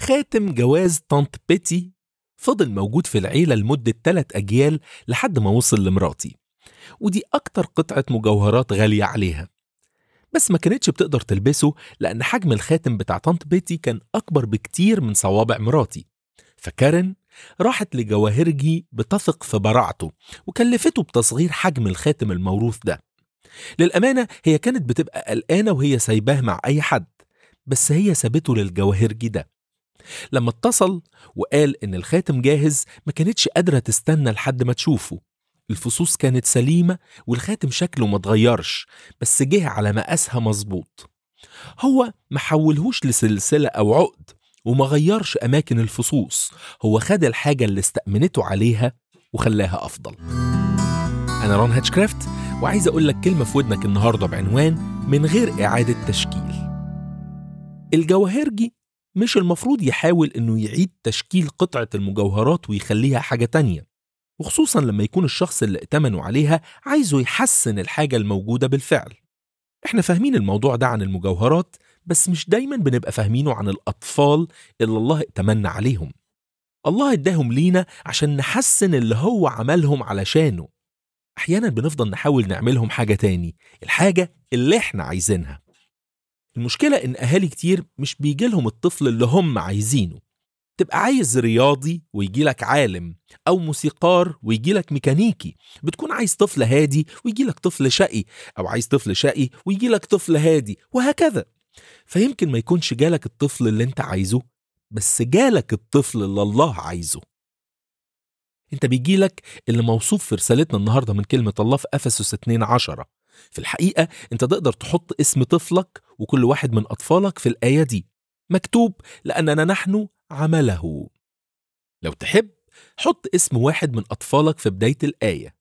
خاتم جواز طنط بيتي فضل موجود في العيلة لمدة تلات أجيال لحد ما وصل لمراتي ودي أكتر قطعة مجوهرات غالية عليها بس ما كانتش بتقدر تلبسه لأن حجم الخاتم بتاع طنط بيتي كان أكبر بكتير من صوابع مراتي فكارن راحت لجواهرجي بتثق في براعته وكلفته بتصغير حجم الخاتم الموروث ده للأمانة هي كانت بتبقى قلقانة وهي سايباه مع أي حد بس هي سابته للجواهرجي ده لما اتصل وقال إن الخاتم جاهز ما كانتش قادرة تستنى لحد ما تشوفه الفصوص كانت سليمة والخاتم شكله ما اتغيرش بس جه على مقاسها مظبوط هو ما حولهوش لسلسلة أو عقد وما غيرش أماكن الفصوص هو خد الحاجة اللي استأمنته عليها وخلاها أفضل أنا رون هاتشكرافت وعايز أقول لك كلمة في ودنك النهاردة بعنوان من غير إعادة تشكيل الجواهرجي مش المفروض يحاول إنه يعيد تشكيل قطعة المجوهرات ويخليها حاجة تانية وخصوصا لما يكون الشخص اللي ائتمنوا عليها عايزه يحسن الحاجة الموجودة بالفعل احنا فاهمين الموضوع ده عن المجوهرات بس مش دايما بنبقى فاهمينه عن الأطفال اللي الله ائتمنى عليهم الله اداهم لينا عشان نحسن اللي هو عملهم علشانه أحيانا بنفضل نحاول نعملهم حاجة تاني الحاجة اللي احنا عايزينها المشكلة إن أهالي كتير مش بيجيلهم الطفل اللي هم عايزينه تبقى عايز رياضي ويجيلك عالم أو موسيقار ويجيلك ميكانيكي بتكون عايز طفل هادي ويجيلك طفل شقي أو عايز طفل شقي ويجيلك طفل هادي وهكذا فيمكن ما يكونش جالك الطفل اللي انت عايزه بس جالك الطفل اللي الله عايزه انت بيجيلك اللي موصوف في رسالتنا النهارده من كلمة الله في أفسس 2 عشرة في الحقيقة انت تقدر تحط اسم طفلك وكل واحد من أطفالك في الآية دي مكتوب لأننا نحن عمله لو تحب حط اسم واحد من أطفالك في بداية الآية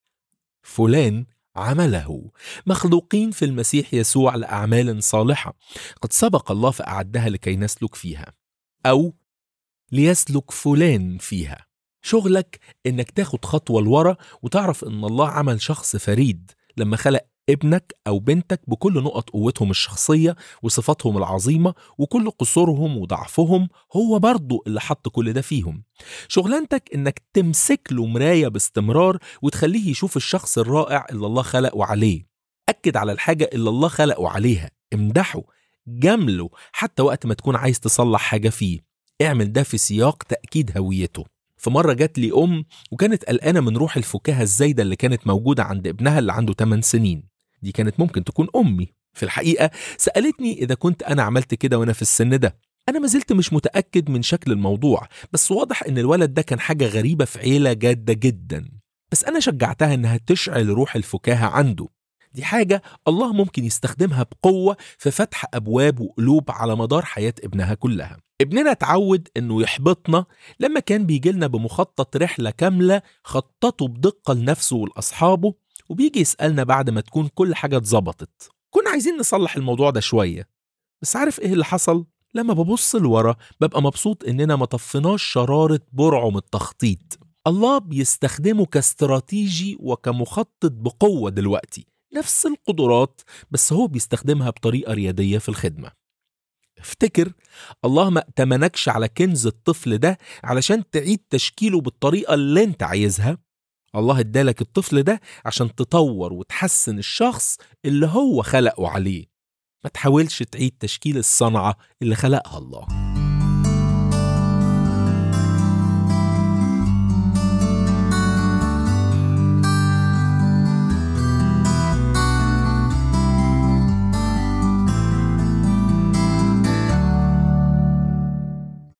فلان عمله مخلوقين في المسيح يسوع لأعمال صالحة قد سبق الله فأعدها لكي نسلك فيها أو ليسلك فلان فيها شغلك إنك تاخد خطوة لورا وتعرف إن الله عمل شخص فريد لما خلق ابنك أو بنتك بكل نقط قوتهم الشخصية وصفاتهم العظيمة وكل قصورهم وضعفهم هو برضه اللي حط كل ده فيهم شغلانتك إنك تمسك له مراية باستمرار وتخليه يشوف الشخص الرائع اللي الله خلقه عليه أكد على الحاجة اللي الله خلقه عليها امدحه جامله حتى وقت ما تكون عايز تصلح حاجة فيه اعمل ده في سياق تأكيد هويته في مرة جات لي أم وكانت قلقانة من روح الفكاهة الزايدة اللي كانت موجودة عند ابنها اللي عنده 8 سنين دي كانت ممكن تكون أمي في الحقيقة سألتني إذا كنت أنا عملت كده وأنا في السن ده أنا ما زلت مش متأكد من شكل الموضوع بس واضح إن الولد ده كان حاجة غريبة في عيلة جادة جدا بس أنا شجعتها إنها تشعل روح الفكاهة عنده دي حاجة الله ممكن يستخدمها بقوة في فتح أبواب وقلوب على مدار حياة ابنها كلها ابننا اتعود انه يحبطنا لما كان بيجيلنا بمخطط رحلة كاملة خططه بدقة لنفسه ولأصحابه وبيجي يسألنا بعد ما تكون كل حاجة اتظبطت كنا عايزين نصلح الموضوع ده شوية بس عارف ايه اللي حصل؟ لما ببص لورا ببقى مبسوط اننا ما طفناش شرارة برعم التخطيط الله بيستخدمه كاستراتيجي وكمخطط بقوة دلوقتي نفس القدرات بس هو بيستخدمها بطريقة ريادية في الخدمة افتكر الله ما ائتمنكش على كنز الطفل ده علشان تعيد تشكيله بالطريقة اللي انت عايزها الله ادالك الطفل ده عشان تطور وتحسن الشخص اللي هو خلقه عليه ما تحاولش تعيد تشكيل الصنعة اللي خلقها الله